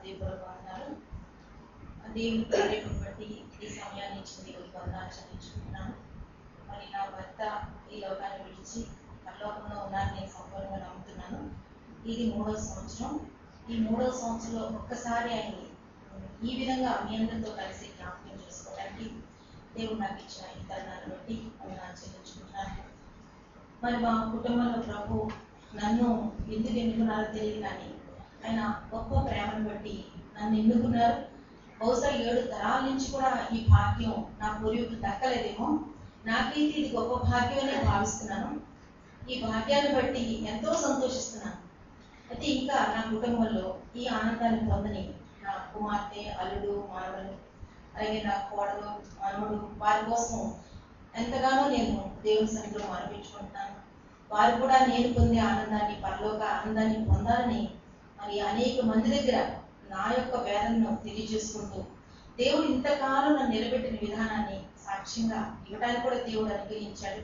హృదయపూర్వక వందనాలు దేవుని ప్రేరేపణ బట్టి ఈ సమయాన్ని ఇచ్చిన దేవుడికి వందనాలు చెల్లించుకుంటున్నాను మరి నా భర్త ఈ లోకాన్ని విడిచి పరలోకంలో ఉన్నారని నేను సంపూర్ణంగా నమ్ముతున్నాను ఇది మూడో సంవత్సరం ఈ మూడో సంవత్సరంలో ఒక్కసారి ఆయన్ని ఈ విధంగా మీ అందరితో కలిసి జ్ఞాపకం చేసుకోవడానికి దేవుడు నాకు ఇచ్చిన ఈ తరుణాన్ని బట్టి వందనాలు చెల్లించుకుంటున్నాను మరి మా కుటుంబంలో ప్రభు నన్ను ఎందుకు ఎన్నుకున్నారో తెలియదు కానీ ఆయన గొప్ప ప్రేమను బట్టి నన్ను ఎన్నుకున్నారు బహుశా ఏడు తరాల నుంచి కూడా ఈ భాగ్యం నా పూర్వీకులు దక్కలేదేమో నాకైతే ఇది గొప్ప భాగ్యం అని భావిస్తున్నాను ఈ భాగ్యాన్ని బట్టి ఎంతో సంతోషిస్తున్నాను అయితే ఇంకా నా కుటుంబంలో ఈ ఆనందాన్ని పొందని నా కుమార్తె అల్లుడు మానవులు అలాగే నా కోడలు మనవడు వారి కోసం ఎంతగానో నేను దేవుని సన్నిధిలో అనిపించుకుంటున్నాను వారు కూడా నేను పొందే ఆనందాన్ని పరలోక ఆనందాన్ని పొందాలని మరి అనేక మంది దగ్గర నా యొక్క వేదనను తెలియజేసుకుంటూ దేవుడు ఇంతకాలం నన్ను నిలబెట్టిన విధానాన్ని సాక్ష్యంగా ఇవ్వడానికి కూడా దేవుడు అనుగ్రహించాడు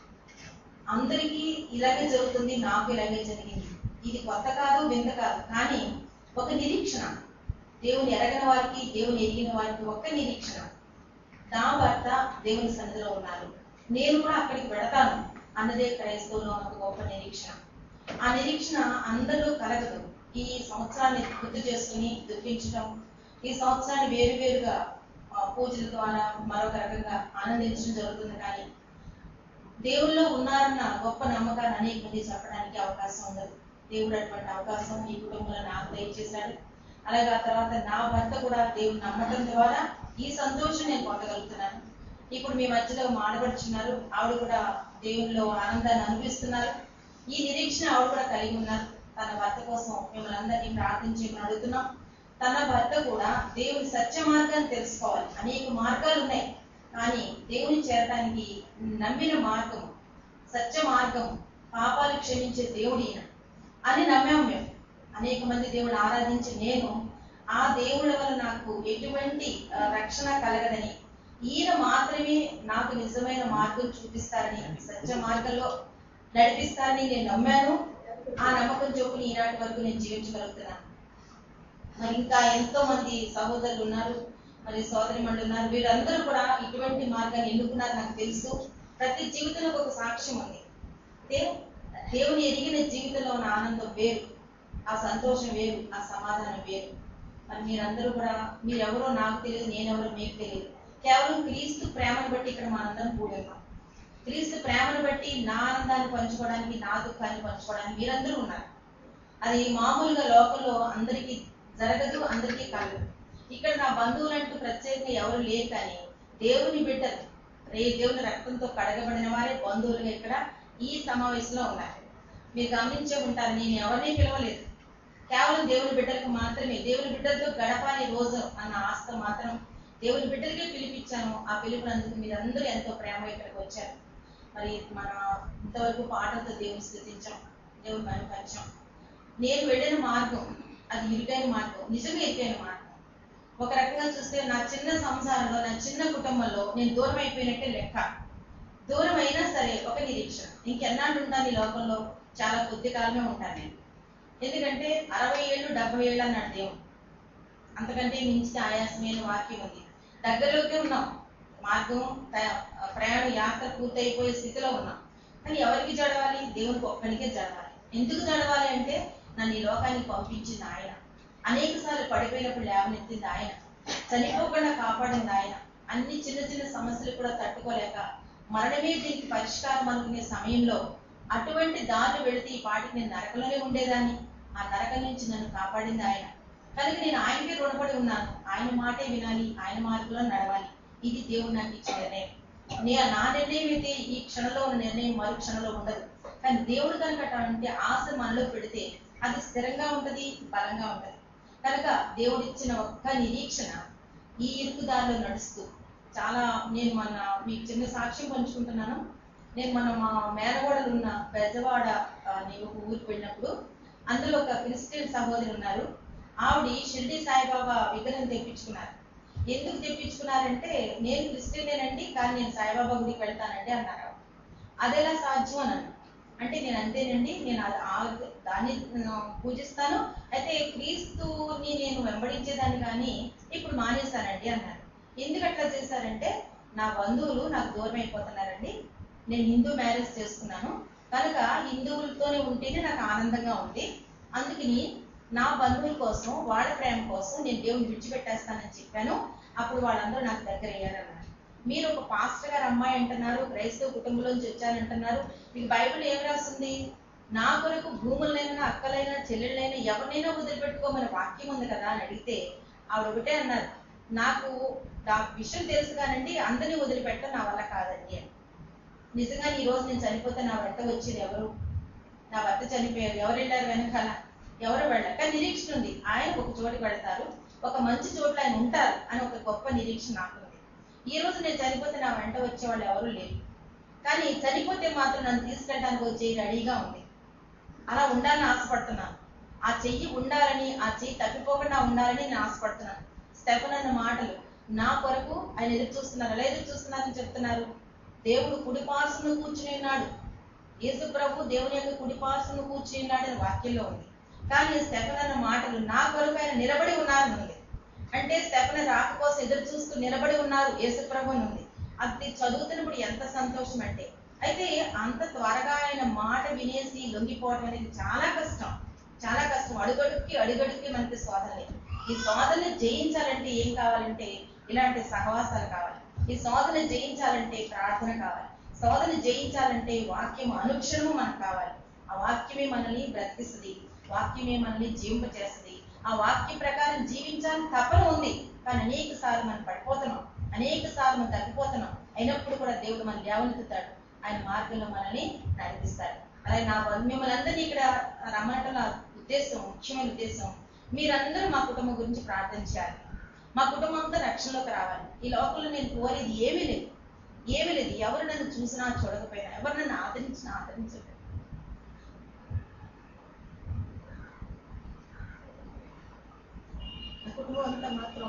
అందరికీ ఇలాగే జరుగుతుంది నాకు ఇలాగే జరిగింది ఇది కొత్త కాదు వింత కాదు కానీ ఒక నిరీక్షణ దేవుని ఎరగని వారికి దేవుని ఎరిగిన వారికి ఒక్క నిరీక్షణ నా భర్త దేవుని సన్నిధిలో ఉన్నారు నేను కూడా అక్కడికి పెడతాను అన్నదే క్రైస్తవులో ఒక గొప్ప నిరీక్షణ ఆ నిరీక్షణ అందరూ కలగదు ఈ సంవత్సరాన్ని గుర్తు చేసుకుని దుఃఖించడం ఈ సంవత్సరాన్ని వేరువేరుగా ఆ, పూజల ద్వారా మరొక రకంగా ఆనందించడం జరుగుతుంది కానీ దేవుల్లో ఉన్నారన్న గొప్ప నమ్మకాన్ని అనేక మంది చెప్పడానికి అవకాశం ఉండదు దేవుడు అటువంటి అవకాశం ఈ కుటుంబంలో నాకు దయచేశాడు అలాగే ఆ తర్వాత నా భర్త కూడా దేవుడు నమ్మకం ద్వారా ఈ సంతోషం నేను పొందగలుగుతున్నాను ఇప్పుడు మీ మధ్యలో మాడబడుచున్నారు ఆవిడ కూడా దేవునిలో ఆనందాన్ని అనిపిస్తున్నారు ఈ నిరీక్షణ ఆవిడ కూడా కలిగి ఉన్నారు తన భర్త కోసం మిమ్మల్ని అందరినీ ప్రార్థించమని అడుగుతున్నాం తన భర్త కూడా దేవుని సత్య మార్గాన్ని తెలుసుకోవాలి అనేక మార్గాలు ఉన్నాయి కానీ దేవుని చేరడానికి నమ్మిన మార్గం సత్య మార్గం పాపాలు క్షమించే దేవుడు ఈయన అని నమ్మాము మేము అనేక మంది దేవుడు ఆరాధించి నేను ఆ దేవుళ్ళ వల్ల నాకు ఎటువంటి ఆ, రక్షణ కలగదని ఈయన మాత్రమే నాకు నిజమైన మార్గం చూపిస్తారని సత్య మార్గంలో నడిపిస్తారని నేను నమ్మాను ఆ నమ్మకం చొప్పున ఈనాటి వరకు నేను జీవించగలుగుతున్నాను మరి ఇంకా ఎంతో మంది సహోదరులు ఉన్నారు మరి సోదరి ఉన్నారు వీరందరూ కూడా ఇటువంటి మార్గాన్ని ఎన్నుకున్నారు నాకు తెలుసు ప్రతి జీవితంలో ఒక సాక్ష్యం ఉంది దేవు దేవుని ఎరిగిన జీవితంలో ఉన్న ఆనందం వేరు ఆ సంతోషం వేరు ఆ సమాధానం వేరు మరి మీరందరూ కూడా మీరెవరో నాకు తెలియదు నేనెవరో మీకు తెలియదు కేవలం క్రీస్తు ప్రేమను బట్టి ఇక్కడ మనందరం కూడి ఉన్నాం క్రీస్తు ప్రేమను బట్టి నా ఆనందాన్ని పంచుకోవడానికి నా దుఃఖాన్ని పంచుకోవడానికి మీరందరూ ఉన్నారు అది మామూలుగా లోకంలో అందరికీ జరగదు అందరికీ కలగదు ఇక్కడ నా బంధువులంటూ ప్రత్యేకంగా ఎవరు లేరు కానీ దేవుని బిడ్డలు రే దేవుని రక్తంతో కడగబడిన వారే బంధువులుగా ఇక్కడ ఈ సమావేశంలో ఉన్నారు మీరు గమనించే ఉంటారు నేను ఎవరిని పిలవలేదు కేవలం దేవుని బిడ్డలకు మాత్రమే దేవుని బిడ్డలతో గడపాలి రోజు అన్న ఆస్త మాత్రం దేవుని బిడ్డలకే పిలిపించాను ఆ పిలుపునందుకు మీరందరూ ఎంతో ప్రేమ ఇక్కడికి వచ్చారు మరి మన ఇంతవరకు పాటలతో దేవుని స్థుతించాం దేవుని కనిపించాం నేను వెళ్ళిన మార్గం అది ఇరుకైన మార్గం నిజంగా ఇరుకైన మార్గం ఒక రకంగా చూస్తే నా చిన్న సంసారంలో నా చిన్న కుటుంబంలో నేను దూరం అయిపోయినట్టే లెక్క దూరం అయినా సరే ఒక నిరీక్షణ ఇంకెన్నాళ్ళు ఉంటాను ఈ లోకంలో చాలా కొద్ది కాలమే ఉంటాను నేను ఎందుకంటే అరవై ఏళ్ళు డెబ్బై ఏళ్ళు అన్నాడు దేవుడు అంతకంటే మించిన ఆయాసమైన వాక్యం ఉంది దగ్గరలోకి ఉన్నాం మార్గం త- ప్రయాణ యాత్ర పూర్తయిపోయే స్థితిలో ఉన్నాం కానీ ఎవరికి జడవాలి దేవునికి ఒక్కడికే జడవాలి ఎందుకు జడవాలి అంటే నన్ను ఈ లోకానికి పంపించింది ఆయన అనేక సార్లు పడిపోయినప్పుడు లేవనెత్తింది ఆయన చనిపోకుండా కాపాడింది ఆయన అన్ని చిన్న చిన్న సమస్యలు కూడా తట్టుకోలేక మరణమే దీనికి పరిష్కారం అనుకునే సమయంలో అటువంటి దారి వెళితే ఈ పాటికి నేను నరకలోనే ఉండేదాన్ని ఆ నరకం నుంచి నన్ను కాపాడింది ఆయన కనుక నేను ఆయనకే రుణపడి ఉన్నాను ఆయన మాటే వినాలి ఆయన మార్గంలో నడవాలి ఇది దేవుడు నాకు ఇచ్చిన నిర్ణయం నే- నా నిర్ణయం అయితే ఈ క్షణంలో ఉన్న నిర్ణయం మరు క్షణంలో ఉండదు కానీ దేవుడు కనుక అటువంటి ఆశ మనలో పెడితే అది స్థిరంగా ఉంటది బలంగా ఉంటది కనుక దేవుడు ఇచ్చిన ఒక్క నిరీక్షణ ఈ ఇరుకు దారిలో నడుస్తూ చాలా నేను మన మీకు చిన్న సాక్ష్యం పంచుకుంటున్నాను నేను మన మా మేనగోడలు ఉన్న బెజవాడ ఆ, అనే ఒక ఊరికి వెళ్ళినప్పుడు అందులో ఒక క్రిస్టియన్ సహోదరి ఉన్నారు ఆవిడ షిర్డి సాయిబాబా విగ్రహం తెప్పించుకున్నారు ఎందుకు తెప్పించుకున్నారంటే నేను క్రిస్టియనేనండి కానీ నేను సాయిబాబా గుడికి వెళ్తానండి అన్నారు అదెలా సాధ్యం అని అన్నాను. అంటే నేను అంతేనండి నేను అది ఆ- దాన్ని నేను పూజిస్తాను అయితే క్రీస్తుని నేను వెంబడించేదాన్ని కానీ ఇప్పుడు మానేశానండి అన్నారు ఎందుకు అట్లా చేశారంటే నా బంధువులు నాకు దూరం అయిపోతున్నారండి నేను హిందూ మ్యారేజ్ చేసుకున్నాను కనుక హిందువులతోనే ఉంటేనే నాకు ఆనందంగా ఉంది అందుకని నా బంధువుల కోసం వాళ్ళ ప్రేమ కోసం నేను దేవుని విడిచిపెట్టేస్తానని చెప్పాను అప్పుడు వాళ్ళందరూ నాకు దగ్గర అయ్యారన్నారు మీరు ఒక పాస్టర్ గారు అమ్మాయి అంటున్నారు క్రైస్తవ కుటుంబంలోంచి వచ్చారంటున్నారు మీకు బైబిల్ ఏం రాస్తుంది నా కొరకు భూములైనా అక్కలైనా చెల్లెళ్ళైనా ఎవరినైనా వదిలిపెట్టుకోమని వాక్యం ఉంది కదా అని అడిగితే ఆవిడ ఒకటే అన్నారు నాకు నా విషయం తెలుసు కానండి అందరినీ వదిలిపెట్టడం నా వల్ల కాదండి అని నిజంగా ఈ రోజు నేను చనిపోతే నా భర్త వచ్చేది ఎవరు నా భర్త చనిపోయారు ఎవరు వెళ్ళారు వెనకాల ఎవరు వెళ్ళారు కానీ నిరీక్షణ ఉంది ఆయన ఒక చోటికి వెళ్తారు ఒక మంచి చోట్ల ఆయన ఉంటారు అని ఒక గొప్ప నిరీక్షణ నాకు ఉంది ఈ రోజు నేను చనిపోతే నా వెంట వచ్చే వాళ్ళు ఎవరు లేరు కానీ చనిపోతే మాత్రం నన్ను తీసుకెళ్ళడానికి వచ్చే రెడీగా ఉంది అలా ఉండాలని ఆశపడుతున్నాను ఆ చెయ్యి ఉండాలని ఆ చెయ్యి తప్పిపోకుండా ఉండాలని నేను ఆశపడుతున్నాను స్టెఫన్ అన్న మాటలు నా కొరకు ఆయన ఎదురు చూస్తున్నారు ఎలా ఎదురు చూస్తున్నారని చెప్తున్నారు దేవుడు కుడిపార్సును కూర్చుని ఉన్నాడు యేసు ప్రభు దేవుని యొక్క కుడిపార్సును కూర్చుని ఉన్నాడు అని వాక్యంలో ఉంది కానీ స్టెఫన్ అన్న మాటలు నా కొరకు ఆయన నిలబడి ఉన్నారని ఉంది అంటే స్టెఫన్ రాక కోసం ఎదురు చూస్తూ నిలబడి ఉన్నారు యేసు ప్రభు అని ఉంది అది చదువుతున్నప్పుడు ఎంత సంతోషం అంటే అయితే అంత త్వరగా ఆయన మాట వినేసి లొంగిపోవడం అనేది చాలా కష్టం చాలా కష్టం అడుగడుక్కి అడుగడుక్కి మనకి శోధనలే ఈ శోధనని జయించాలంటే ఏం కావాలంటే ఇలాంటి సహవాసాలు కావాలి ఈ శోధన జయించాలంటే ప్రార్థన కావాలి శోధన జయించాలంటే వాక్యం అనుక్షణము మనకు కావాలి ఆ వాక్యమే మనల్ని బ్రతికిస్తుంది వాక్యమే మనల్ని జీవింపచేస్తుంది ఆ వాక్య ప్రకారం జీవించాలని తపన ఉంది కానీ అనేక సార్లు మనం పడిపోతున్నాం అనేక సార్లు మనం తగ్గిపోతున్నాం అయినప్పుడు కూడా దేవుడు మన లేవనెత్తుతాడు ఆయన మార్గంలో మనల్ని నడిపిస్తాడు అలాగే నా మిమ్మల్ని అందరినీ ఇక్కడ రమ్మనటం నా ఉద్దేశం ముఖ్యమైన ఉద్దేశం మీరందరూ మా కుటుంబం గురించి ప్రార్థన చేయాలి మా కుటుంబం అంతా రక్షణలోకి రావాలి ఈ లోకంలో నేను కోరేది ఏమీ లేదు ఏమీ లేదు ఎవరు నన్ను చూసినా చూడకపోయినా ఎవరు నన్ను ఆదరించినా ఆదరించలేదు నా కుటుంబం అంతా మాత్రం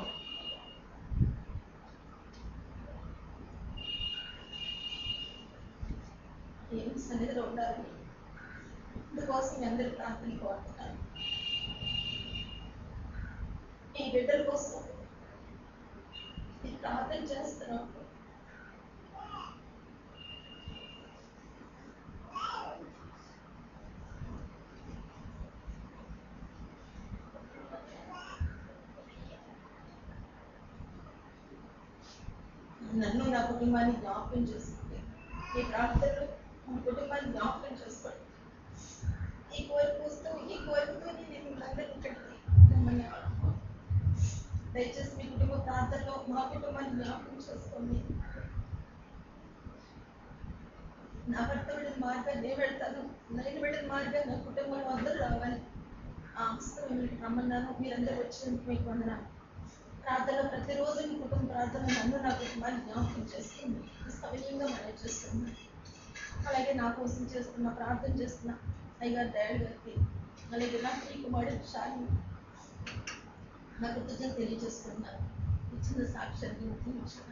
ఏం సన్నిధిలో ఉండాలని అందుకోసం మీ అందరి ప్రార్థన కోరుతున్నాను ఈ బిడ్డల కోసం నేను ప్రార్థన చేస్తున్నాను నన్ను నా కుటుంబాన్ని జ్ఞాపకం చేసుకుంటే ఈ ప్రార్థనలో మా కుటుంబాన్ని జ్ఞాపకం చేసుకోండి ఈ కోరిక వస్తూ ఈ కోరికతో నేను మిమ్మల్ని అందరినీ ఇక్కడికి రమ్మన్నాను దయచేసి మీ కుటుంబ ప్రార్థనలో మా కుటుంబాన్ని జ్ఞాపకం చేసుకోండి నా భర్త వెళ్ళిన మార్గాన్ని నేను వెళ్తాను నేను వెళ్ళిన మార్గాన్ని నా కుటుంబంలో అందరూ రావాలి ఆ అవసరం మీకు రమ్మన్నాను మీరందరూ వచ్చినందుకు మీకు వందనాలు ప్రార్థన ప్రతిరోజు మీ కుటుంబ ప్రార్థన నన్ను నా కుటుంబాన్ని జ్ఞాపకం చేస్తుంది సవినీయంగా మనం చేస్తున్నాను అలాగే నా కోసం చేస్తున్న ప్రార్థన చేస్తున్న అయ్యగారు దయాళు గారికి అలాగే నా ప్రియ కుమారుడు షాలి నా కృతజ్ఞత తెలియజేస్తున్నాను ఇచ్చిన సాక్ష్యాన్ని ముగించున్నాను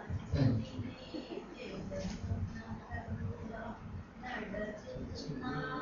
Thank you.